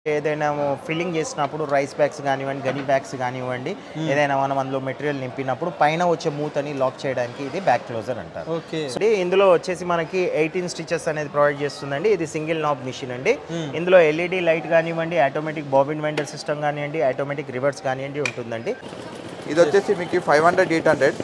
ఏదైనా ఫిల్లింగ్ చేసినప్పుడు rice bags కానివ్వండి గనీ బ్యాగ్స్ కానివ్వండి ఏదైనా మనం అందులో మెటీరియల్ నింపినప్పుడు పైన వచ్చే మూతని లాక్ చేయడానికి ఇది బ్యాక్ క్లోజర్ అంటారు ఓకే సో ఇది ఇందులో వచ్చేసి మనకి ఎయిటీన్ స్టిచెస్ అనేది ప్రొవైడ్ చేస్తుందండి ఇది సింగిల్ నాబ్ మిషన్ అండి ఇందులో ఎల్ఈడి లైట్ కానివ్వండి ఆటోమేటిక్ బాబిన్ వెండర్ సిస్టమ్ కానివ్వండి ఆటోమేటిక్ రివర్స్ కానివ్వండి ఉంటుందండి ఇది వచ్చేసి మీకు ఫైవ్ హండ్రెడ్ ఎయిట్ హండ్రెడ్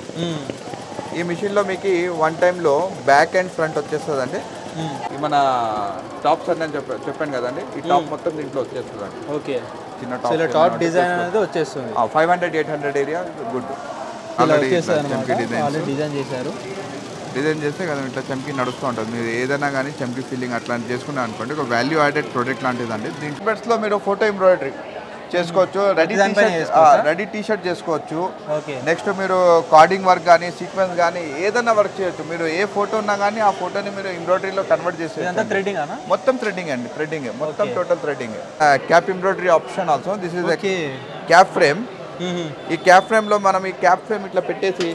ఈ మిషన్లో మీకు వన్ టైంలో బ్యాక్ అండ్ ఫ్రంట్ వచ్చేస్తుంది అండి మన టాప్స్ అని నేను చెప్ప చెప్పాను కదండి ఈ టాప్ మొత్తం దీంట్లో వచ్చేస్తుంది అండి ఓకే చిన్న సో ఇలా టాప్ డిజైన్ అనేది వచ్చేస్తుంది five hundred eight hundred area good ఇలా వచ్చేస్తుంది అనమాట డిజైన్ ఆల్రెడీ డిజైన్ చేశారు డిజైన్ చేస్తే కదా ఇట్లా చమ్కి నడుస్తూ ఉంటుంది మీరు ఏదైనా కానీ చమ్కి ఫీలింగ్ అట్లాంటి చేసుకున్నా అనుకోండి ఒక వాల్యూ యాడెడ్ ప్రోడక్ట్ లాంటిది అండి దీంట్లో బెడ్స్లో మీరు ఫోటో ఎంబ్రాయిడరీ చేసుకోవచ్చు రెడీ Design పైన టీ చేసుకోవచ్చా? రెడీ టీ షర్ట్ చేసుకోవచ్చు ఓకే నెక్స్ట్ మీరు కార్డింగ్ వర్క్ కానీ సీక్వెన్స్ కానీ ఏదైనా వర్క్ చేయొచ్చు మీరు ఏ ఫోటో ఉన్నా కానీ ఆ ఫోటోని మీరు ఎంబ్రాయిడరీలో కన్వర్ట్ ఇదంతా చేసేయచ్చు థ్రెడ్డింగ్ అనా మొత్తం థ్రెడ్డింగ్ అండి థ్రెడ్డింగ్ మొత్తం total threading cap embroidery option also this is okay cap frame ఈ క్యాప్ ఫ్రేమ్లో మనం ఈ క్యాప్ ఫ్రేమ్ ఇట్లా పెట్టేసి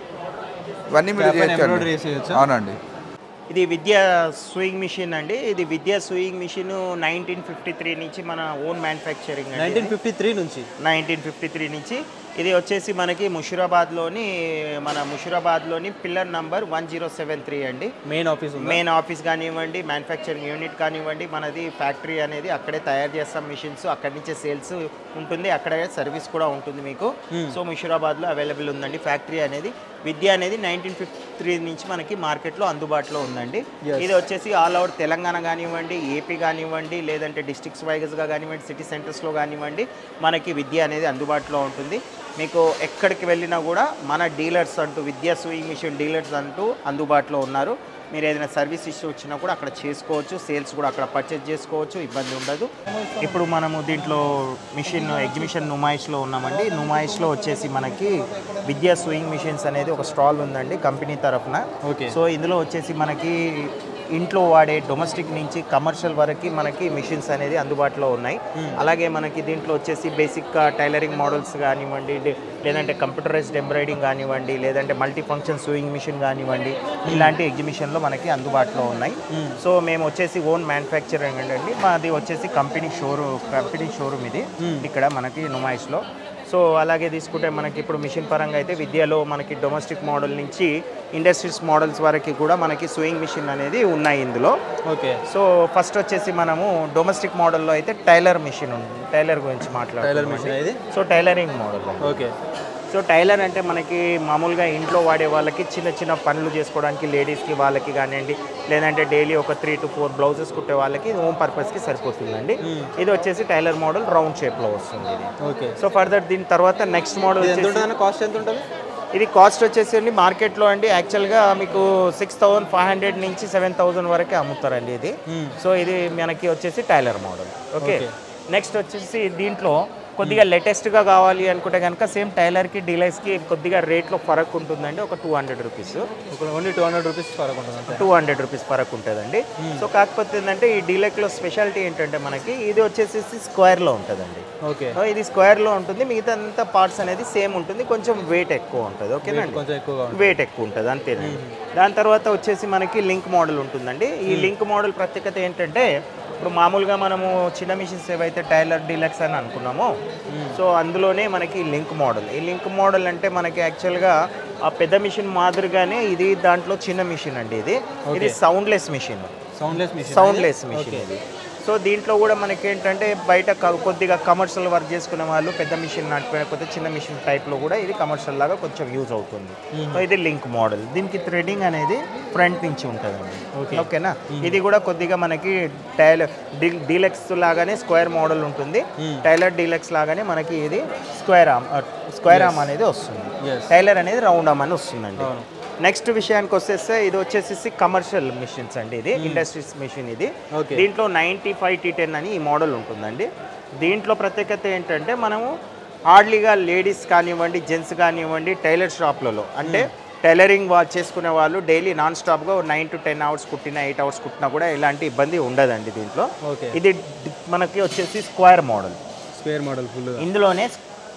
ఇవన్నీ మీరు Cap పైన చేయొచ్చు embroidery చేసేయచ్చా? అవునండి ఇది విద్యా సూయింగ్ మిషన్ అండి ఇది Vidya sewing machine nineteen fifty three నుంచి మన ఓన్ మ్యానుఫ్యాక్చరింగ్ అండి నైన్టీన్ ఫిఫ్టీ త్రీ నుంచి నైన్టీన్ ఫిఫ్టీ త్రీ నుంచి ఇది వచ్చేసి మనకి ముషిరాబాద్లోని మన ముషిరాబాద్లోని pillar number one zero seven three అండి మెయిన్ ఆఫీస్ ఉంది మెయిన్ ఆఫీస్ కానివ్వండి మ్యానుఫ్యాక్చరింగ్ యూనిట్ కానివ్వండి మనది ఫ్యాక్టరీ అనేది అక్కడే తయారు చేస్తాం మిషన్స్ అక్కడి నుంచే సేల్స్ ఉంటుంది అక్కడే సర్వీస్ కూడా ఉంటుంది మీకు సో ముషిరాబాద్లో అవైలబుల్ ఉందండి ఫ్యాక్టరీ అనేది విద్య అనేది నైన్టీన్ ఫిఫ్టీ త్రీ నుంచి మనకి మార్కెట్లో అందుబాటులో ఉందండి ఇది వచ్చేసి ఆల్ అవుట్ తెలంగాణ కానివ్వండి ఏపీ కానివ్వండి లేదంటే డిస్ట్రిక్ట్స్ వైజ్గా కానివ్వండి సిటీ సెంటర్స్లో కానివ్వండి మనకి విద్య అనేది అందుబాటులో ఉంటుంది మీకు ఎక్కడికి వెళ్ళినా కూడా మన డీలర్స్ అంటూ విద్యా సూయింగ్ మిషన్ డీలర్స్ అంటూ అందుబాటులో ఉన్నారు మీరు ఏదైనా సర్వీస్ ఇష్యూ వచ్చినా కూడా అక్కడ చేసుకోవచ్చు సేల్స్ కూడా అక్కడ పర్చేజ్ చేసుకోవచ్చు ఇబ్బంది ఉండదు ఇప్పుడు మనము దీంట్లో మిషన్ ఎగ్జిబిషన్ నుమాయిష్లో ఉన్నామండి నుమాయిష్లో వచ్చేసి మనకి విద్యా సూయింగ్ మిషన్స్ అనేది ఒక స్టాల్ ఉందండి కంపెనీ తరఫున ఓకే సో ఇందులో వచ్చేసి మనకి ఇంట్లో వాడే డొమెస్టిక్ నుంచి కమర్షియల్ వరకు మనకి మిషన్స్ అనేది అందుబాటులో ఉన్నాయి అలాగే మనకి దీంట్లో వచ్చేసి బేసిక్ టైలరింగ్ మోడల్స్ కానివ్వండి డి- లేదంటే కంప్యూటరైజ్డ్ ఎంబ్రాయిడింగ్ కానివ్వండి లేదంటే మల్టీ ఫంక్షన్ సూయింగ్ మిషన్ కానివ్వండి ఇలాంటి ఎగ్జిబిషన్లో మనకి అందుబాటులో ఉన్నాయి సో మేము వచ్చేసి ఓన్ మ్యానుఫ్యాక్చరింగ్ అండి మాది వచ్చేసి కంపెనీ షోరూమ్ కంపెనీ షోరూమ్ ఇది ఇక్కడ మనకి నుమాయిష్లో సో అలాగే తీసుకుంటే మనకి ఇప్పుడు మిషన్ పరంగా అయితే విద్యలో మనకి డొమెస్టిక్ మోడల్ నుంచి ఇండస్ట్రీస్ మోడల్స్ వరకు కూడా మనకి స్వింగ్ మిషన్ అనేది ఉన్నాయి ఇందులో ఓకే సో ఫస్ట్ వచ్చేసి మనము డొమెస్టిక్ మోడల్లో అయితే టైలర్ మిషన్ ఉంది టైలర్ గురించి టైలర్ మాట్లాడాలి మిషన్ ఇది so tailoring model okay so tailor అంటే మనకి మామూలుగా ఇంట్లో వాడే వాళ్ళకి చిన్న చిన్న పనులు చేసుకోవడానికి లేడీస్కి వాళ్ళకి కానివ్వండి లేదంటే డైలీ ఒక త్రీ టు ఫోర్ బ్లౌజెస్ కుట్టే వాళ్ళకి హోమ్ పర్పస్కి సరిపోతుందండి ఇది వచ్చేసి టైలర్ మోడల్ రౌండ్ షేప్లో వస్తుంది ఇది ఓకే సో ఫర్దర్ దీని తర్వాత నెక్స్ట్ మోడల్ ఇది ఎంత వచ్చేసి ఉంటుంది కాస్ట్ ఎంత ఉంటుంది ఇది కాస్ట్ వచ్చేసి అండి మార్కెట్లో అండి యాక్చువల్గా మీకు సిక్స్ థౌసండ్ ఫైవ్ హండ్రెడ్ నుంచి సెవెన్ థౌసండ్ వరకే అమ్ముతారండి ఇది సో ఇది మనకి వచ్చేసి టైలర్ మోడల్ ఓకే నెక్స్ట్ వచ్చేసి దీంట్లో కొద్దిగా లేటెస్ట్గా కావాలి అనుకుంటే కనుక సేమ్ టైలర్కి డీలర్స్కి కొద్దిగా రేట్లో ఫరక్ ఉంటుందండి ఒక టూ హండ్రెడ్ రూపీస్ ఒక ఓన్లీ టూ హండ్రెడ్ రూపీస్ ఫరక్ ఉంటుంది అంతే టూ హండ్రెడ్ రూపీస్ ఫరక్ ఉంటుందండి సో కాకపోతే ఏంటంటే ఈ డీలర్లో స్పెషాలిటీ ఏంటంటే మనకి ఇది వచ్చేసి స్క్వేర్లో ఉంటుందండి ఓకే సో ఇది స్క్వేర్లో ఉంటుంది మిగతా అంతా పార్ట్స్ అనేది సేమ్ ఉంటుంది కొంచెం వెయిట్ ఎక్కువ ఉంటుంది ఓకేనండి కొంచెం ఎక్కువగా ఉంటుంది వెయిట్ ఎక్కువ ఉంటుంది అంతేనండి దాని తర్వాత వచ్చేసి మనకి లింక్ మోడల్ ఉంటుందండి ఈ లింక్ మోడల్ ప్రత్యేకత ఏంటంటే ఇప్పుడు మామూలుగా మనము చిన్న మిషన్స్ ఏవైతే టైలర్ డీలక్స్ అని అనుకున్నామో సో అందులోనే మనకి లింక్ మోడల్ ఈ లింక్ మోడల్ అంటే మనకి యాక్చువల్గా ఆ పెద్ద మిషన్ మాదిరిగానే ఇది దాంట్లో చిన్న మిషన్ అండి ఇది ఇది soundless machine soundless machine soundless machine ఇది సో దీంట్లో కూడా మనకి ఏంటంటే బయట క- కొద్దిగా కమర్షియల్ వర్క్ చేసుకునే వాళ్ళు పెద్ద మిషన్ నడిపోయిన చిన్న మిషన్ టైప్లో కూడా ఇది కమర్షియల్ లాగా కొంచెం యూజ్ అవుతుంది సో ఇది లింక్ మోడల్ దీనికి థ్రెడింగ్ అనేది ఫ్రంట్ నుంచి ఉంటుందండి ఓకేనా ఇది కూడా కొద్దిగా మనకి టైలర్ డీలక్స్ లాగానే స్క్వేర్ మోడల్ ఉంటుంది టైలర్ డీలక్స్ లాగానే మనకి ఇది స్క్వేర్ ఆమ్ స్క్వేర్ ఆమ్ అనేది వస్తుంది Yes. టైలర్ అనేది రౌండ్ ఆమ్ అని వస్తుందండి నెక్స్ట్ విషయానికి వచ్చేస్తే ఇది వచ్చేసి కమర్షియల్ మిషన్స్ అండి ఇది ఇండస్ట్రీస్ మిషన్ ఇది Okay. దీంట్లో నైంటీ ఫైవ్ టీ టెన్ అని ఈ మోడల్ ఉంటుందండి దీంట్లో ప్రత్యేకత ఏంటంటే మనము హార్డ్లీగా లేడీస్ కానివ్వండి జెంట్స్ కానివ్వండి టైలర్ షాప్లలో అంటే టైలరింగ్ వా చేసుకునే వాళ్ళు డైలీ నాన్ స్టాప్గా నైన్ టు టెన్ అవర్స్ కుట్టినా ఎయిట్ అవర్స్ కుట్టినా కూడా ఎలాంటి ఇబ్బంది ఉండదండి దీంట్లో ఓకే ఇది డి- మనకి వచ్చేసి square model square model full ఇందులోనే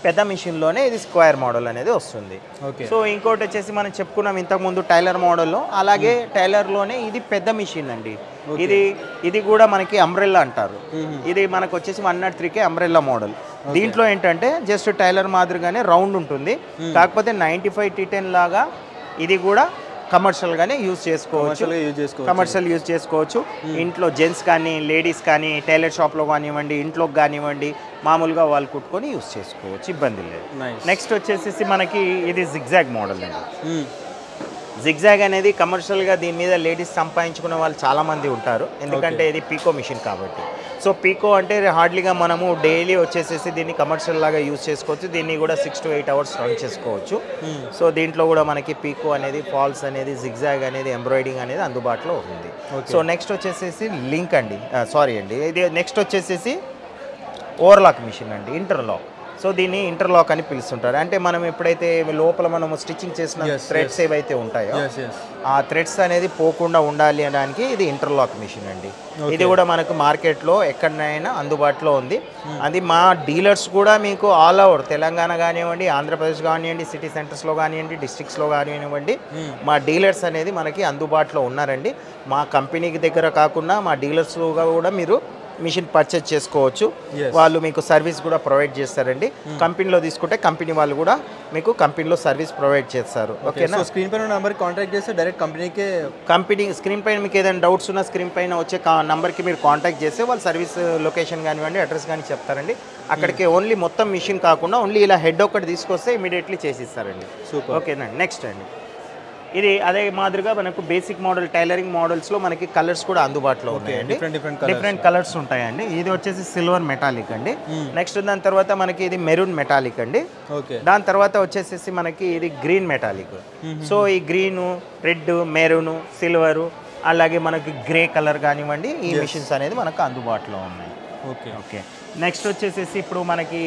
పెద్ద మిషన్లోనే ఇది స్క్వేర్ మోడల్ అనేది వస్తుంది ఓకే సో ఇంకోటి వచ్చేసి మనం చెప్పుకున్నాం ఇంతకుముందు టైలర్ మోడల్లో అలాగే టైలర్లోనే ఇది పెద్ద మిషన్ అండి ఇది ఇది కూడా మనకి అంబ్రెల్లా అంటారు ఇది మనకు వచ్చేసి వన్ నాట్ త్రీకే అంబ్రెల్లా మోడల్ దీంట్లో ఏంటంటే జస్ట్ టైలర్ మాదిరిగానే రౌండ్ ఉంటుంది కాకపోతే నైంటీ ఫైవ్ టీ టెన్ లాగా ఇది కూడా కమర్షియల్గానే యూజ్ చేసుకోవచ్చు కమర్షియల్గా యూజ్ చేసుకోవచ్చు కమర్షియల్ యూజ్ చేసుకోవచ్చు ఇంట్లో జెంట్స్ కానీ లేడీస్ కానీ టైలర్ షాప్లో కానివ్వండి ఇంట్లోకి కానివ్వండి మామూలుగా వాళ్ళు కుట్టుకొని యూజ్ చేసుకోవచ్చు ఇబ్బంది లేదు నైస్ నెక్స్ట్ వచ్చేసి మనకి ఇది జిగ్జాగ్ మోడల్ అండి జిగ్జాగ్ అనేది కమర్షియల్గా దీని మీద లేడీస్ సంపాదించుకునే వాళ్ళు చాలా మంది ఉంటారు ఎందుకంటే ఇది పీకో మిషన్ కాబట్టి సో పీకో అంటే హార్డ్లీగా మనము డైలీ వచ్చేసేసి దీన్ని కమర్షియల్ లాగా యూజ్ చేసుకోవచ్చు దీన్ని కూడా six to eight hours run చేసుకోవచ్చు సో దీంట్లో కూడా మనకి పీకో అనేది ఫాల్స్ అనేది జిగ్జాగ్ అనేది ఎంబ్రాయిడింగ్ అనేది అందుబాటులో ఉంది సో నెక్స్ట్ వచ్చేసేసి లింక్ అండి సారీ అండి ఇది నెక్స్ట్ వచ్చేసేసి ఓవర్లాక్ మిషన్ అండి ఇంటర్లాక్ సో దీన్ని ఇంటర్లాక్ అని పిలుస్తుంటారు అంటే మనం ఎప్పుడైతే లోపల మనం స్టిచ్చింగ్ చేసిన Yes, థ్రెడ్స్ ఏవైతే ఉంటాయో ఎస్ ఎస్ ఆ థ్రెడ్స్ అనేది పోకుండా ఉండాలి అనడానికి ఇది ఇంటర్లాక్ మిషన్ అండి ఇది కూడా మనకు మార్కెట్లో ఎక్కడైనా అందుబాటులో ఉంది అది మా డీలర్స్ కూడా మీకు ఆల్ ఓవర్ తెలంగాణ కానివ్వండి ఆంధ్రప్రదేశ్ కానివ్వండి సిటీ సెంటర్స్లో కానివ్వండి డిస్ట్రిక్ట్స్లో కానివ్వండి మా డీలర్స్ అనేది మనకి అందుబాటులో ఉన్నారండి మా కంపెనీకి దగ్గర కాకుండా మా డీలర్స్గా కూడా మీరు మిషన్ పర్చేజ్ చేసుకోవచ్చు Yes. వాళ్ళు మీకు సర్వీస్ కూడా ప్రొవైడ్ చేస్తారండి కంపెనీలో తీసుకుంటే కంపెనీ వాళ్ళు కూడా మీకు కంపెనీలో సర్వీస్ ప్రొవైడ్ చేస్తారు ఓకేనా సో స్క్రీన్ పైన నెంబర్కి కాంటాక్ట్ చేస్తే డైరెక్ట్ కంపెనీకే కంపెనీ స్క్రీన్ పైన మీకు ఏదైనా డౌట్స్ ఉన్నా స్క్రీన్ పైన వచ్చే కా నంబర్కి మీరు కాంటాక్ట్ చేస్తే వాళ్ళు సర్వీస్ లొకేషన్ కానివ్వండి అడ్రస్ కానీ చెప్తారండి అక్కడికి ఓన్లీ మొత్తం మిషన్ కాకుండా ఓన్లీ ఇలా హెడ్ ఒకటి తీసుకొస్తే ఇమీడియట్లీ చేసి ఇస్తారండి సూపర్ ఓకేనండి నెక్స్ట్ అండి ఇది అదే మాదిరిగా మనకు బేసిక్ మోడల్ టైలరింగ్ మోడల్స్లో మనకి కలర్స్ కూడా అందుబాటులో ఉన్నాయండి different different colour different colours ఉంటాయండి ఇది వచ్చేసి సిల్వర్ మెటాలిక్ అండి నెక్స్ట్ దాని తర్వాత మనకి ఇది మెరూన్ మెటాలిక్ అండి ఓకే దాని తర్వాత వచ్చేసేసి మనకి ఇది గ్రీన్ మెటాలిక్ సో ఈ గ్రీను రెడ్ మెరూన్ సిల్వరు అలాగే మనకి గ్రే కలర్ కానివ్వండి ఈ మిషన్స్ అనేది మనకు అందుబాటులో ఉన్నాయి ఓకే ఓకే నెక్స్ట్ వచ్చేసేసి ఇప్పుడు మనకి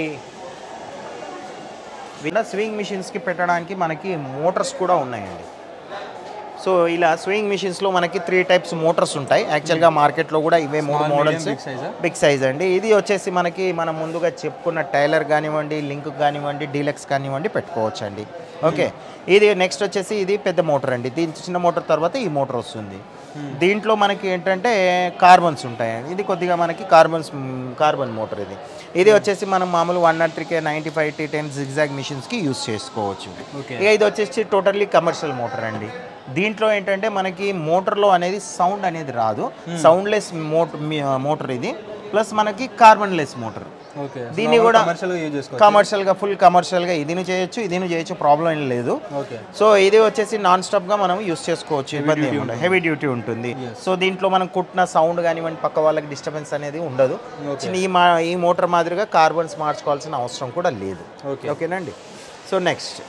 ఇలా స్వింగ్ మిషన్స్కి పెట్టడానికి మనకి మోటార్స్ కూడా ఉన్నాయండి సో ఇలా స్వింగ్ మిషన్స్లో మనకి త్రీ టైప్స్ మోటార్స్ ఉంటాయి యాక్చువల్గా మార్కెట్లో కూడా ఇవే మూడు Small, models medium, big size ఆ? బిగ్ సైజ్ అండి ఇది వచ్చేసి మనకి మనం ముందుగా చెప్పుకున్న టైలర్ కానివ్వండి లింక్ కానివ్వండి డీలక్స్ కానివ్వండి పెట్టుకోవచ్చు అండి ఓకే ఇది నెక్స్ట్ వచ్చేసి ఇది పెద్ద మోటార్ అండి దీని చిన్న మోటార్ తర్వాత ఈ మోటార్ వస్తుంది దీంట్లో మనకి ఏంటంటే కార్బన్స్ ఉంటాయి ఇది కొద్దిగా మనకి కార్బన్స్ కార్బన్ మోటార్ ఇది ఇది వచ్చేసి మనం మామూలు one not three K ninety five T ten zigzag మిషన్స్కి యూస్ చేసుకోవచ్చు ఓకే ఇక ఇది వచ్చేసి టోటల్లీ కమర్షియల్ మోటార్ అండి దీంట్లో ఏంటంటే మనకి మోటార్లో అనేది సౌండ్ అనేది రాదు సౌండ్లెస్ మోటర్ మోటార్ ఇది ప్లస్ మనకి కార్బన్ లెస్ మోటార్ ఓకే దీన్ని కూడా కమర్షియల్గా యూజ్ చేసుకోవచ్చు కమర్షియల్గా ఫుల్ కమర్షియల్గా ఇదిను చేయొచ్చు ఇదిను చేయొచ్చు ప్రాబ్లం ఏం లేదు ఓకే సో ఇది వచ్చేసి నాన్ స్టాప్గా మనం యూస్ చేసుకోవచ్చు ఇబ్బంది ఏమి ఉండదు హెవీ డ్యూటీ ఉంటుంది సో దీంట్లో మనం కుట్టిన సౌండ్ కానివ్వండి పక్క వాళ్ళకి డిస్టర్బెన్స్ అనేది ఉండదు చిన్న ఈ మా ఈ మోటార్ మాదిరిగా కార్బన్స్ మార్చుకోవాల్సిన అవసరం కూడా లేదు ఓకే ఓకేనండి సో నెక్స్ట్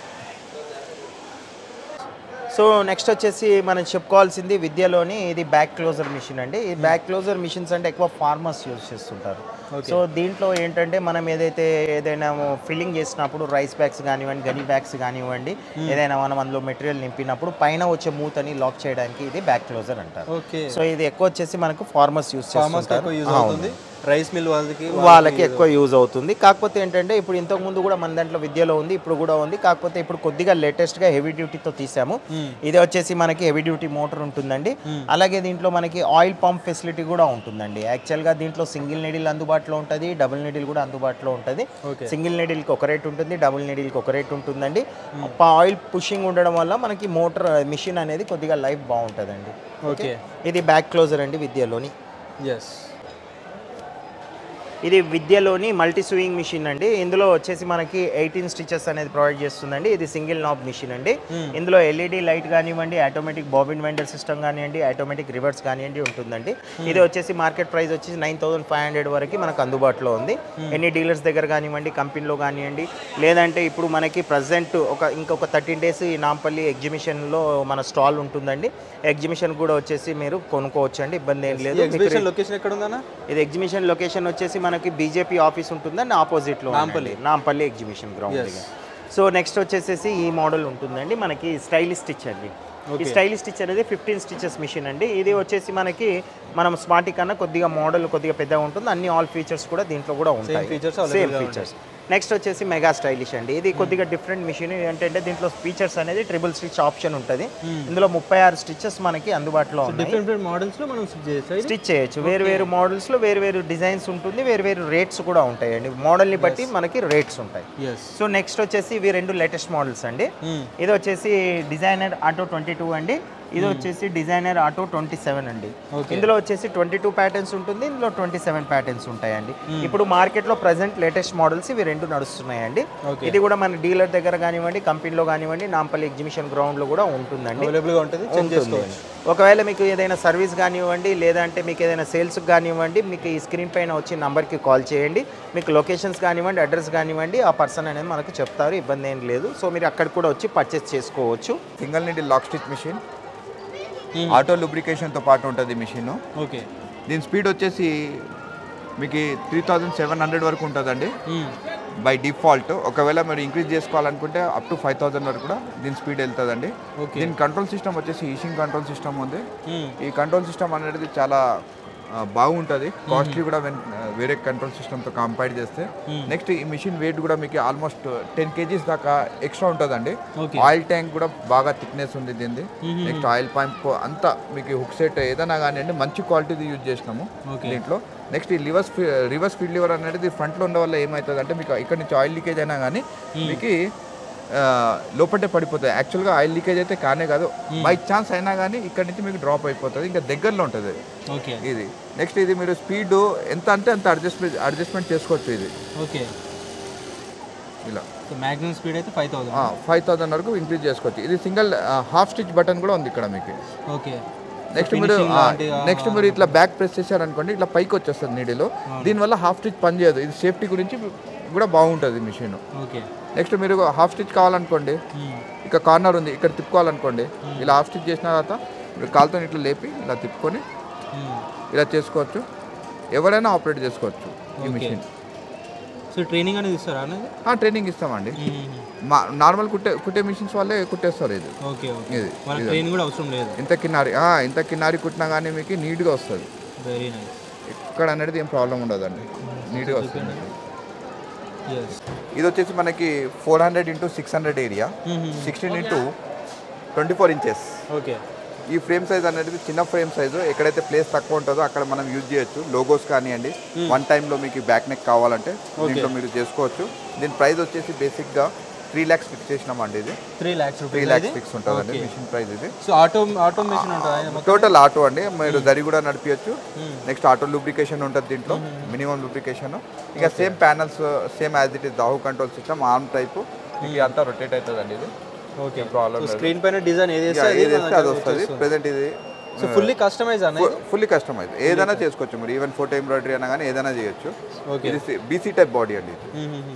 సో నెక్స్ట్ వచ్చేసి మనం చెప్పుకోవాల్సింది విద్యలోని ఇది బ్యాక్ క్లోజర్ మిషన్ అండి ఈ బ్యాక్ క్లోజర్ మిషన్స్ అంటే ఎక్కువ ఫార్మర్స్ యూజ్ చేస్తుంటారు సో దీంట్లో ఏంటంటే మనం ఏదైతే ఏదైనా ఫిల్లింగ్ చేసినప్పుడు రైస్ బ్యాగ్స్ కానివ్వండి గని బ్యాగ్స్ కానివ్వండి ఏదైనా మనం అందులో మెటీరియల్ నింపినప్పుడు పైన వచ్చే మూతని లాక్ చేయడానికి ఇది బ్యాక్ క్లోజర్ అంటారు ఓకే సో ఇది ఎక్కువ వచ్చేసి మనకు ఫార్మర్స్ యూజ్ ఫార్మర్స్కి ఎక్కువ యూజ్ అవుతుంది రైస్ మిల్ వాళ్ళకి వాళ్ళకి ఎక్కువ యూజ్ అవుతుంది కాకపోతే ఏంటంటే ఇప్పుడు ఇంతకు ముందు కూడా మన దాంట్లో విద్యలో ఉంది ఇప్పుడు కూడా ఉంది కాకపోతే ఇప్పుడు కొద్దిగా లేటెస్ట్గా హెవీ డ్యూటీతో తీసాము ఇది వచ్చేసి మనకి హెవీ డ్యూటీ మోటార్ ఉంటుందండి అలాగే దీంట్లో మనకి ఆయిల్ పంప్ ఫెసిలిటీ కూడా ఉంటుందండి యాక్చువల్గా దీంట్లో సింగిల్ నీడిల్ అందుబాటులో ఉంటుంది డబుల్ నీడిల్ కూడా అందుబాటులో ఉంటుంది ఓకే సింగిల్ నీడిల్కి ఒక రేట్ ఉంటుంది డబుల్ నీడిల్కి ఒక రేట్ ఉంటుందండి ఆయిల్ పుషింగ్ ఉండడం వల్ల మనకి మోటార్ మిషన్ అనేది కొద్దిగా లైఫ్ బాగుంటుందండి ఓకే ఇది బ్యాక్ క్లోజర్ అండి విద్యలోని ఎస్ ఇది విద్యలోని మల్టీ స్వింగ్ మిషన్ అండి ఇందులో వచ్చేసి మనకి ఎయిటీన్ స్టిచెస్ అనేది ప్రొవైడ్ చేస్తుందండి ఇది సింగిల్ నాబ్ మిషన్ అండి ఇందులో ఎల్ఈడి లైట్ కానివ్వండి ఆటోమేటిక్ బాబిన్ వెండర్ సిస్టమ్ కానివ్వండి ఆటోమేటిక్ రివర్స్ కానివ్వండి ఉంటుందండి ఇది వచ్చేసి మార్కెట్ ప్రైస్ వచ్చేసి నైన్ థౌసండ్ ఫైవ్ హండ్రెడ్ వరకు మనకు అందుబాటులో ఉంది ఎన్ని డీలర్స్ దగ్గర కానివ్వండి కంపెనీలో కానివ్వండి లేదంటే ఇప్పుడు మనకి ప్రజెంట్ ఒక ఇంకొక థర్టీన్ డేస్ ఈ నాంపల్లి ఎగ్జిబిషన్లో మన స్టాల్ ఉంటుందండి ఎగ్జిబిషన్ కూడా వచ్చేసి మీరు కొనుక్కోవచ్చు అండి ఇబ్బంది ఏం లేదు మీకు ఎగ్జిబిషన్ లొకేషన్ ఎక్కడ ఉందన్న ఇది ఎగ్జిబిషన్ లొకేషన్ వచ్చేసి మనకి బీజేపీ ఆఫీస్ ఉంటుందండి ఆపోజిట్ లో నాంపల్లి నాంపల్లి ఎగ్జిబిషన్ గ్రౌండ్ దగ్గర సో నెక్స్ట్ వచ్చేసేసి ఈ మోడల్ ఉంటుందండి మనకి స్టైలిష్ స్టిచ్ అండి ఈ స్టైలిష్ స్టిచ్ అనేది ఫిఫ్టీన్ స్టిచెస్ మిషన్ అండి ఇది వచ్చేసి మనకి మనం స్మార్ట్ కన్నా కొద్దిగా మోడల్ కొద్దిగా పెద్దగా ఉంటుంది అన్ని ఆల్ ఫీచర్స్ కూడా దీంట్లో కూడా ఉంటాయి features సేమ్ ఫీచర్స్ నెక్స్ట్ వచ్చేసి మెగా స్టైలిష్ అండి ఇది కొద్దిగా డిఫరెంట్ మిషన్ ఏంటంటే దీంట్లో ఫీచర్స్ అనేది ట్రిపుల్ స్టిచ్ ఆప్షన్ ఉంటుంది ఇందులో ముప్పై ఆరు స్టిచెస్ మనకి అందుబాటులో ఉన్నాయి డిఫరెంట్ డిఫరెంట్ మోడల్స్లో మనం స్టిచ్ చేయొచ్చు ఇది స్టిచ్ చేయొచ్చు వేరు వేరు మోడల్స్లో వేరు వేరు డిజైన్స్ ఉంటుంది వేరు వేరు రేట్స్ కూడా ఉంటాయండి మోడల్ని బట్టి మనకి రేట్స్ ఉంటాయి ఎస్ సో నెక్స్ట్ వచ్చేసి ఇవి రెండు లేటెస్ట్ మోడల్స్ అండి ఇది వచ్చేసి డిజైనర్ ఆటో ట్వంటీ టూ అండి ఇది వచ్చేసి డిజైనర్ ఆటో ట్వంటీ సెవెన్ అండి Okay. ఇందులో వచ్చేసి ట్వంటీ టూ ప్యాటర్న్స్ ఉంటుంది ఇందులో ట్వంటీ సెవెన్ ప్యాటర్న్స్ ఉంటాయండి ఇప్పుడు మార్కెట్లో ప్రజెంట్ లేటెస్ట్ మోడల్స్ ఇవి రెండు నడుస్తున్నాయండి Okay. ఇది కూడా మన డీలర్ దగ్గర కానివ్వండి కంపెనీలో కానివ్వండి నాంపల్లి ఎగ్జిబిషన్ గ్రౌండ్లో కూడా ఉంటుందండి అవైలబుల్గా ఉంటుంది చెక్ ఉంటుంది. చేసుకోవచ్చు ఒకవేళ మీకు ఏదైనా సర్వీస్ కానివ్వండి లేదంటే మీకు ఏదైనా సేల్స్ కానివ్వండి మీకు ఈ స్క్రీన్ పైన వచ్చి నంబర్కి కాల్ చేయండి మీకు లొకేషన్స్ కానివ్వండి అడ్రస్ కానివ్వండి ఆ పర్సన్ అనేది మనకు చెప్తారు ఇబ్బంది ఏం లేదు సో మీరు అక్కడ కూడా వచ్చి పర్చేస్ చేసుకోవచ్చు single needle lock stitch machine auto లూబ్రికేషన్తో పాటు ఉంటుంది మిషన్ ఓకే దీని స్పీడ్ వచ్చేసి మీకు త్రీ థౌజండ్ సెవెన్ హండ్రెడ్ వరకు ఉంటుందండి బై డిఫాల్ట్ ఒకవేళ మీరు ఇంక్రీజ్ చేసుకోవాలనుకుంటే అప్ టు ఫైవ్ థౌసండ్ వరకు కూడా దీని స్పీడ్ వెళ్తుందండి Okay. దీని కంట్రోల్ సిస్టమ్ వచ్చేసి ఈషింగ్ కంట్రోల్ సిస్టమ్ ఉంది ఈ కంట్రోల్ సిస్టమ్ అనేది చాలా ఆ, బాగుంటుంది కాస్ట్లీ కూడా వెన్- ఆ, వేరే కంట్రోల్ సిస్టమ్తో కంపేర్ చేస్తే నెక్స్ట్ ఈ మిషన్ వెయిట్ కూడా మీకు ఆల్మోస్ట్ టెన్ కేజీస్ దాకా ఎక్స్ట్రా ఉంటుందండి Okay. ఆయిల్ ట్యాంక్ కూడా బాగా థిక్నెస్ ఉంది దీనిది నెక్స్ట్ ఆయిల్ పంప్ అంతా మీకు హుక్ సెట్ ఏదైనా కానివ్వండి మంచి క్వాలిటీది యూజ్ చేసినాము Okay. దీంట్లో నెక్స్ట్ ఈ లివర్స్ రివర్స్ ఫీల్డ్ లివర్ అనేది ఫ్రంట్లో ఉండడం వల్ల ఏమవుతుంది అంటే మీకు ఇక్కడ నుంచి ఆయిల్ లీకేజ్ అయినా కానీ మీకు ఆ, లోపటే పడిపోతుంది యాక్చువల్గా ఆయిల్ లీకేజ్ అయితే కానే కాదు బై ఛాన్స్ అయినా కానీ ఇక్కడ నుంచి మీకు డ్రాప్ అయిపోతుంది ఇంకా దగ్గరలో ఉంటుంది ఓకే ఇది నెక్స్ట్ ఇది మీరు స్పీడ్ ఎంత అంటే అంత అడ్జస్ట్మెంట్ అడ్జస్ట్మెంట్ చేసుకోవచ్చు ఇది ఓకే ఇలా సో మ్యాక్సిమం స్పీడ్ అయితే ఫైవ్ థౌసండ్ ఫైవ్ థౌసండ్ వరకు ఇంక్రీజ్ చేసుకోవచ్చు ఇది సింగిల్ హాఫ్ స్టిచ్ బటన్ కూడా ఉంది ఇక్కడ మీకు ఓకే నెక్స్ట్ మీరు నెక్స్ట్ మీరు ఇట్లా బ్యాక్ ప్రెస్ చేశారనుకోండి ఇట్లా పైకి వచ్చేస్తుంది నీడిలో దీనివల్ల హాఫ్ స్టిచ్ పనిచేయదు ఇది సేఫ్టీ గురించి కూడా బాగుంటుంది మిషన్ ఓకే నెక్స్ట్ మీరు హాఫ్ స్టిచ్ కావాలనుకోండి ఇక్కడ కార్నర్ ఉంది ఇక్కడ తిప్పుకోవాలనుకోండి ఇలా హాఫ్ స్టిచ్ చేసిన తర్వాత మీరు కాలుతో ఇట్లా లేపి ఇలా తిప్పుకొని ఇలా చేసుకోవచ్చు ఎవరైనా ఆపరేట్ చేసుకోవచ్చు ఈ మిషన్ సో ట్రైనింగ్ అనేది ఇస్తారా అనేది ట్రైనింగ్ ఇస్తామండి మా నార్మల్ కుట్టే కుట్టే మిషన్స్ వాళ్ళే కుట్టేస్తారు ఇది ఓకే ఓకే ఇది వాళ్ళకి ట్రైనింగ్ కూడా అవసరం లేదు ఇంత కిన్నారి ఆ, ఇంత కిన్నారి కుట్టినా కానీ మీకు నీట్గా వస్తుంది వెరీ నైస్ ఇక్కడ అనేది ఏం ప్రాబ్లం ఉండదండి నీట్గా వస్తుంది ఎస్ ఇది వచ్చేసి మనకి four hundred into six hundred area sixteen into twenty four inches okay ఈ ఫ్రేమ్ సైజ్ అనేది చిన్న ఫ్రేమ్ సైజు ఎక్కడైతే ప్లేస్ తక్కువ ఉంటుందో అక్కడ మనం యూజ్ చేయొచ్చు లోగోస్ కానివ్వండి వన్ టైంలో మీకు బ్యాక్ నెక్ కావాలంటే దీంట్లో మీరు చేసుకోవచ్చు దీని ప్రైస్ వచ్చేసి బేసిక్గా త్రీ ల్యాక్స్ ఫిక్స్ చేసినామండి ఇది three lakhs three rupees lakhs fix ఉంటుందండి మిషన్ ప్రైస్ ఇది సో ఆటో ఆటో మెషిన్ ఉంటుంది టోటల్ ఆటో అండి మీరు దరి కూడా నడిపించచ్చు నెక్స్ట్ ఆటో లూబ్రికేషన్ ఉంటుంది దీంట్లో మినిమం లూబ్రికేషన్ ఇక same panels same as it is దాహు కంట్రోల్ సిస్టమ్ ఆర్మ్ టైప్ ఇది అంతా రొటేట్ అవుతుంది అండి ఇది ఓకే ప్రాబ్లం స్క్రీన్ పైన డిజైన్ ఏది ఇక ఏది వేస్తే అది వస్తుంది ప్రెసెంట్ ఇది సో ఫుల్లీ కస్టమైజ్ అన్న ఫుల్లీ కస్టమైజ్ ఏదైనా చేసుకోవచ్చు మీరు ఈవెన్ ఫోటో ఎంబ్రాయిడరీ అయినా కానీ ఏదైనా చేయొచ్చు ఓకే ఇది బీసీ టైప్ బాడీ అండి ఇది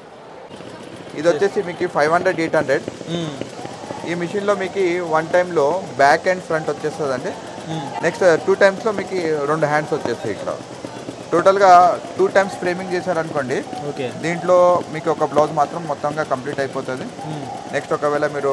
ఇది వచ్చేసి మీకు ఫైవ్ హండ్రెడ్ ఎయిట్ హండ్రెడ్ ఈ మిషన్లో మీకు వన్ టైంలో బ్యాక్ అండ్ ఫ్రంట్ వచ్చేస్తుందండి నెక్స్ట్ టూ టైమ్స్లో మీకు రెండు హ్యాండ్స్ వచ్చేస్తాయి ఇక్కడ టోటల్గా టూ టైమ్స్ ఫ్రేమింగ్ చేశారనుకోండి ఓకే దీంట్లో మీకు ఒక బ్లౌజ్ మాత్రం మొత్తంగా కంప్లీట్ అయిపోతుంది నెక్స్ట్ ఒకవేళ మీరు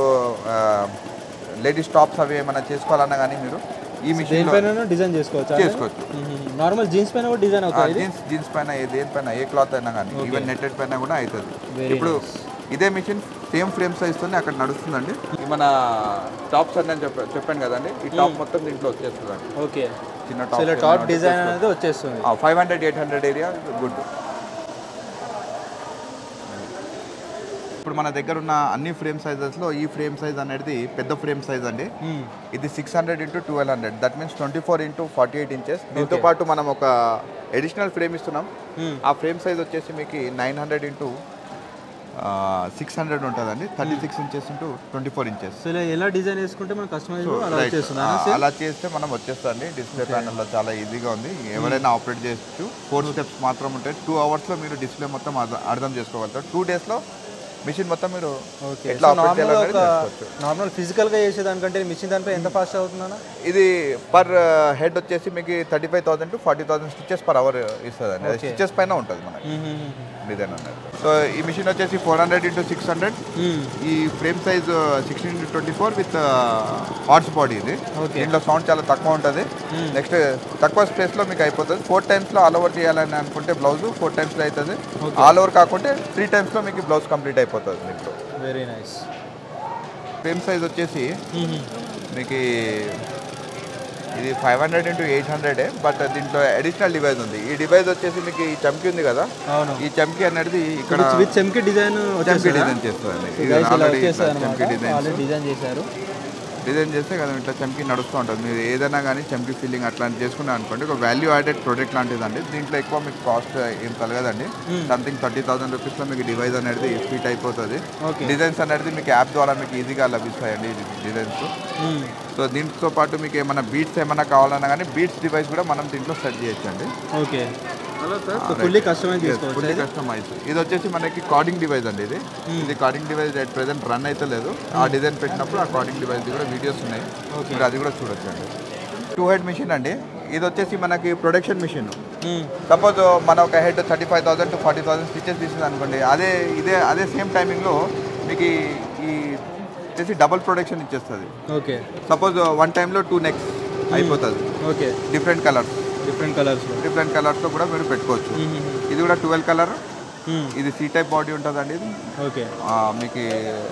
లేడీస్ టాప్స్ అవి ఏమైనా చేసుకోవాలన్నా కానీ మీరు ఈ మిషన్లో దేనిపైన డిజైన్ చేసుకోవచ్చు చేసుకోవచ్చు నార్మల్ జీన్స్ పైన కూడా డిజైన్ అవుతుంది జీన్స్ జీన్స్ పైన ఏ దేనిపైన ఏ క్లాత్ అయినా కానీ ఈవెన్ నెట్టెడ్ పైన కూడా అవుతుంది Very ఇప్పుడు ఇదే మిషన్ సేమ్ ఫ్రేమ్ సైజ్తోనే అక్కడ నడుస్తుందండి మన టాప్స్ అని నేను చెప్పా చెప్పాను కదండి ఈ టాప్ మొత్తం దీంట్లో వచ్చేస్తుందండి ఓకే చిన్న సో ఇలా టాప్ టాప్ డిజైన్ అనేది వచ్చేస్తుంది five hundred eight hundred area good ఇప్పుడు మన దగ్గర ఉన్న అన్ని ఫ్రేమ్ సైజెస్లో ఈ ఫ్రేమ్ సైజ్ అనేది పెద్ద ఫ్రేమ్ సైజ్ అండి ఇది six hundred into twelve hundred that means twenty four into forty eight inches దీంతో పాటు మనం ఒక అడిషనల్ ఫ్రేమ్ ఇస్తున్నాం ఆ ఫ్రేమ్ సైజ్ వచ్చేసి మీకు nine hundred into six hundred ఉంటుందండి thirty six inches into twenty four inches so ఇలా ఎలా డిజైన్ వేసుకుంటే మన కస్టమైజ్ అలా Right. వచ్చేస్తుంది ఆ, అలా చేస్తే మనం వచ్చేస్తుంది డిస్ప్లే ప్యానల్లో చాలా ఈజీగా ఉంది ఎవరైనా ఆపరేట్ చేయొచ్చు ఫోర్ స్టెప్స్ మాత్రం ఉంటాయి టూ అవర్స్లో మీరు డిస్ప్లే మొత్తం అర్థ- అర్థం చేసుకోగలుగుతారు టూ డేస్లో మిషన్ మొత్తం మీరు ఓకే ఎట్లా ఆపరేట్ నార్మల్ చేయాలనేది ఒక చేసుకోవచ్చు నార్మల్ ఫిజికల్గా చేసేదానికంటే మిషన్ దానిపై ఎంత ఫాస్ట్ అవుతుందన్న ఇది పర్ హెడ్ వచ్చేసి మీకు thirty five thousand to forty thousand stitches per hour ఇస్తుంది అండి స్టిచెస్ పైన ఉంటుంది మనకి డిజైన్ అన్నది సో ఈ మిషన్ వచ్చేసి four hundred into six hundred ఈ frame size sixteen into twenty four with horse body ఇది Okay. దీంట్లో సౌండ్ చాలా తక్కువ ఉంటుంది నెక్స్ట్ తక్కువ స్పేస్లో మీకు అయిపోతుంది ఫోర్ టైమ్స్లో ఆల్ ఓవర్ చేయాలని అనుకుంటే బ్లౌజ్ ఫోర్ టైమ్స్లో అవుతుంది ఆల్ ఓవర్ కాకుంటే త్రీ టైమ్స్లో మీకు బ్లౌజ్ కంప్లీట్ అయిపోతుంది దీంట్లో వెరీ నైస్ ఫ్రేమ్ సైజ్ వచ్చేసి మీకు ఇది ఫైవ్ హండ్రెడ్ ఇంటూ ఎయిట్ హండ్రెడే బట్ దీంట్లో అడిషనల్ డివైస్ ఉంది ఈ డివైస్ వచ్చేసి మీకు ఈ చమ్కి ఉంది కదా అవును ఈ చమ్కి అనేది ఇక్కడ విత్ చెమ్కి డిజైన్ చమ్కి డిజైన్ చేస్తుంది ఇది గైస్ ఇలా already వచ్చేస్తుంది ఇట్లా చమ్కి అనమాట డిజైన్ ఆల్రెడీ డిజైన్ చేశారు డిజైన్ చేస్తే కదా ఇట్లా చమ్కి నడుస్తూ ఉంటుంది మీరు ఏదైనా కానీ చమ్కి ఫీలింగ్ అట్లాంటి చేసుకున్నా అనుకోండి ఒక వాల్యూ యాడెడ్ ప్రోడక్ట్ లాంటిదండి దీంట్లో ఎక్కువ మీకు కాస్ట్ ఏం కలగదండి సంథింగ్ థర్టీ థౌసండ్ రూపీస్లో మీకు డివైస్ అనేది ఫిట్ అయిపోతుంది ఓకే డిజైన్స్ అనేది మీకు యాప్ ద్వారా మీకు ఈజీగా లభిస్తాయండి ఈ డిజైన్స్ సో దీంతో పాటు మీకు ఏమైనా బీట్స్ ఏమైనా కావాలన్నా కానీ బీట్స్ డివైస్ కూడా మనం దీంట్లో సెట్ చేయొచ్చండి ఓకే సో ఫుల్లీ కస్టమైజ్ చేసుకోవచ్చు ఫుల్లీ కస్టమైజ్ ఇది వచ్చేసి మనకి కార్డింగ్ డివైస్ అండి ఇది ఇది cording device at present run అయితే లేదు ఆ డిజైన్ పెట్టినప్పుడు ఆ కార్డింగ్ డివైస్ కూడా వీడియోస్ ఉన్నాయి మీరు అది కూడా చూడొచ్చు అండి టూ హెడ్ మిషన్ అండి ఇది వచ్చేసి మనకి ప్రొడక్షన్ మిషన్ సపోజ్ మన ఒక head thirty five thousand to forty thousand stitches తీసింది అనుకోండి అదే ఇదే అదే సేమ్ టైమింగ్లో మీకు ఈ- ఈ వచ్చేసి డబుల్ ప్రొడక్షన్ ఇచ్చేస్తుంది ఓకే సపోజ్ వన్ టైంలో టూ నెక్స్ అయిపోతుంది ఓకే డిఫరెంట్ కలర్స్ డిఫరెంట్ కలర్స్లో డిఫరెంట్ కలర్స్లో కూడా మీరు పెట్టుకోవచ్చు ఇది కూడా ట్వెల్వ్ కలర్ ఇది సి టైప్ బాడీ ఉంటుందండి ఇది ఓకే ఆ, మీకు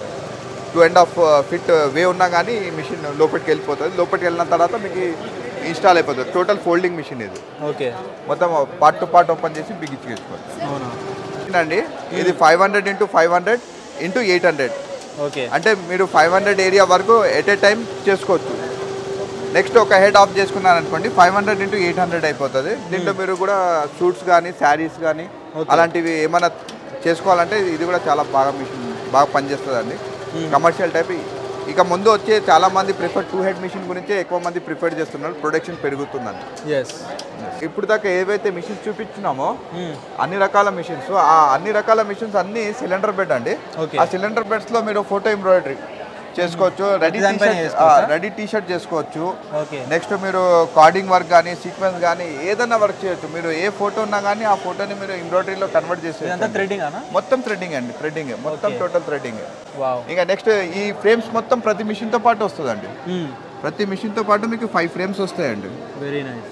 two and half feet way ఉన్నా కానీ ఈ మిషన్ లోపలికి వెళ్ళిపోతుంది లోపలికి వెళ్ళిన తర్వాత మీకు ఇన్స్టాల్ అయిపోతుంది టోటల్ ఫోల్డింగ్ మిషన్ ఇది ఓకే మొత్తం పార్ట్ టు పార్ట్ ఓపెన్ చేసి బిగించుకోవచ్చు అవునా అండి ఇది five hundred into five hundred into eight hundred okay అంటే మీరు ఫైవ్ హండ్రెడ్ ఏరియా వరకు ఎట్ ఏ టైం చేసుకోవచ్చు నెక్స్ట్ ఒక హెడ్ ఆఫ్ చేసుకున్నారు అనుకోండి five hundred into eight hundred అయిపోతుంది దీంట్లో మీరు కూడా సూట్స్ కానీ శారీస్ కానీ అలాంటివి ఏమైనా చేసుకోవాలంటే ఇది కూడా చాలా బాగా మిషన్ బాగా పనిచేస్తుందండి కమర్షియల్ టైప్ ఇక ముందు వచ్చే చాలా మంది ప్రిఫర్ టూ హెడ్ మిషన్ గురించే ఎక్కువ మంది ప్రిఫర్ చేస్తున్నారు ప్రొడక్షన్ పెరుగుతుందండి ఎస్ ఇప్పుడు దాకా ఏవైతే మిషన్స్ చూపించినామో అన్ని రకాల మిషన్స్ ఆ అన్ని రకాల మిషన్స్ అన్ని సిలిండర్ బెడ్ అండి Okay. ఆ సిలిండర్ బెడ్స్ లో మీరు ఫోటో ఎంబ్రాయిడరీ చేసుకోవచ్చు రెడీ దాని పైన చేసుకోవచ్చా? రెడీ టీ షర్ట్ చేసుకోవచ్చు ఓకే నెక్స్ట్ మీరు కార్డింగ్ వర్క్ కానీ సీక్వెన్స్ కానీ ఏదైనా వర్క్ చేయొచ్చు మీరు ఏ ఫోటో ఉన్నా కానీ ఆ ఫోటోని మీరు ఎంబ్రాయిడరీలో కన్వర్ట్ ఇదంతా చేసేయచ్చు థ్రెడ్డింగ్ అనా మొత్తం థ్రెడ్డింగ్ అండి థ్రెడ్డింగ్ మొత్తం టోటల్ థ్రెడ్డింగ్ వావ్ ఇంకా నెక్స్ట్ ఈ ఫ్రేమ్స్ మొత్తం ప్రతి machine తో పాటు వస్తుందండి ప్రతి machine తో పాటు మీకు ఫైవ్ ఫ్రేమ్స్ వస్తాయండి వెరీ నైస్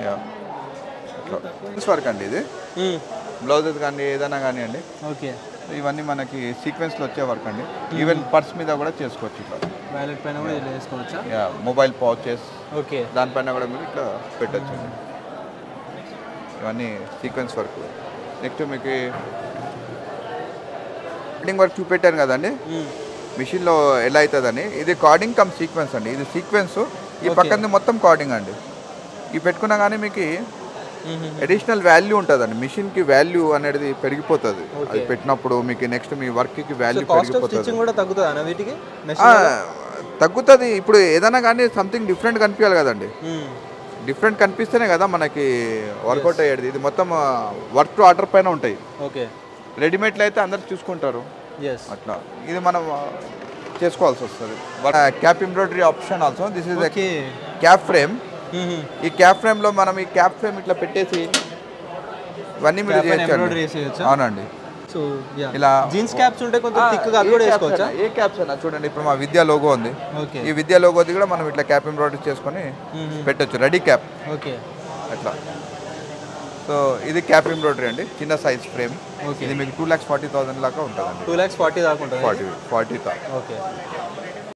వర్క్ అండి ఇది బ్లౌజెస్ కానీ ఏదైనా కానివ్వండి ఓకే ఇవన్నీ మనకి సీక్వెన్స్లో వచ్చే వర్క్ అండి ఈవెన్ పర్స్ మీద కూడా చేసుకోవచ్చు ఇట్లా వ్యాలెట్ పైన కూడా ఇలా వేసుకోవచ్చా యా మొబైల్ పౌచెస్ ఓకే దానిపైన కూడా మీరు ఇట్లా పెట్టచ్చు అండి ఇవన్నీ సీక్వెన్స్ వర్క్ నెక్స్ట్ మీకు కార్డింగ్ వర్క్ చూపెట్టాను కదండి మిషన్లో ఎలా అవుతుందని ఇది కార్డింగ్ కమ్ సీక్వెన్స్ అండి ఇది సీక్వెన్స్ ఈ పక్కన మొత్తం కార్డింగ్ అండి ఇవి పెట్టుకున్నా కానీ మీకు అడిషనల్ వాల్యూ ఉంటుందండి మిషన్కి వాల్యూ అనేది పెరిగిపోతుంది అది పెట్టినప్పుడు మీకు నెక్స్ట్ మీ వర్క్కి వాల్యూ కాస్ట్ ఆఫ్ పెరిగిపోతుంది స్టిచ్చింగ్ కూడా తగ్గుతుంది అన్న వీటికి ఆ, తగ్గుతుంది ఇప్పుడు ఏదైనా కానీ సంథింగ్ డిఫరెంట్ కనిపించాలి కదండి డిఫరెంట్ కనిపిస్తేనే కదా మనకి వర్కౌట్ అయ్యేది ఇది మొత్తం వర్క్ టు ఆర్డర్ పైన ఉంటాయి ఓకే రెడీమేడ్లో అయితే అందరు చూసుకుంటారు ఎస్ అట్లా ఇది మనం ఆ, చేసుకోవాల్సి వస్తుంది cap embroidery option also this is okay cap frame ఈ క్యాప్ ఫ్రేమ్లో మనం ఈ క్యాప్ ఫ్రేమ్ ఇట్లా పెట్టేసి ఇవన్నీ మీరు Cap and చేయొచ్చు embroidery చేసేయచ్చా? అవునండి సో యా ఇలా జీన్స్ క్యాప్స్ ఉంటే కొంచెం థిక్గా అవి కూడా ఏ caps వేసుకోవచ్చా అయినా, ఏ క్యాప్స్ అయినా చూడండి ఇప్పుడు మా విద్యా లోగో ఉంది ఓకే ఈ విద్యా లోగోది కూడా మనం ఇట్లా క్యాప్ ఎంబ్రాయిడరీ చేసుకొని పెట్టొచ్చు రెడీ క్యాప్ ఓకే అట్లా సో ఇది క్యాప్ ఎంబ్రాయిడరీ అండి చిన్న సైజ్ ఫ్రేమ్ Okay. ఇది మీకు టూ ల్యాక్స్ ఫార్టీ థౌసండ్ లాగా ఉంటుందండి టూ ల్యాక్స్ ఫార్టీ దాకా ఉంటుంది ఫార్టీ ఫార్టీ ఓకే